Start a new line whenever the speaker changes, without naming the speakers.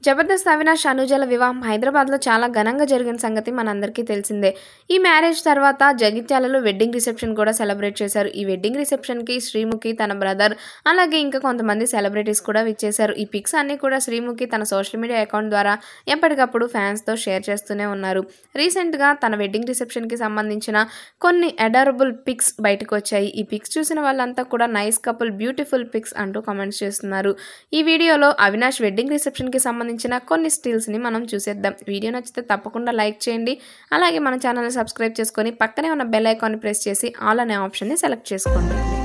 జబర్దస్త్ అవినాష్ అనుజల వివాహం హైదరాబాద్లో చాలా ఘనంగా జరిగిన సంగతి మనందరికీ తెలిసిందే ఈ మ్యారేజ్ తర్వాత జగిత్యాలలో వెడ్డింగ్ రిసెప్షన్ కూడా సెలబ్రేట్ చేశారు ఈ వెడ్డింగ్ రిసెప్షన్కి శ్రీముఖి తన బ్రదర్ అలాగే ఇంకా కొంతమంది సెలబ్రిటీస్ కూడా విచ్చేశారు ఈ పిక్స్ అన్నీ కూడా శ్రీముఖి తన సోషల్ మీడియా అకౌంట్ ద్వారా ఎప్పటికప్పుడు ఫ్యాన్స్తో షేర్ చేస్తూనే ఉన్నారు రీసెంట్గా తన వెడ్డింగ్ రిసెప్షన్కి సంబంధించిన కొన్ని అడారబుల్ పిక్స్ బయటకు వచ్చాయి ఈ పిక్స్ చూసిన వాళ్ళంతా కూడా నైస్ కపుల్ బ్యూటిఫుల్ పిక్స్ అంటూ కామెంట్స్ చేస్తున్నారు ఈ వీడియోలో అవినాష్ వెడ్డింగ్ రిసెప్షన్కి సంబంధించిన కొన్ని స్టిల్స్ని మనం చూసేద్దాం వీడియో నచ్చితే తప్పకుండా లైక్ చేయండి అలాగే మన ఛానల్ని సబ్స్క్రైబ్ చేసుకొని పక్కనే ఉన్న బెల్ ఐకాన్ని ప్రెస్ చేసి ఆల్ అనే ఆప్షన్ని సెలెక్ట్ చేసుకోండి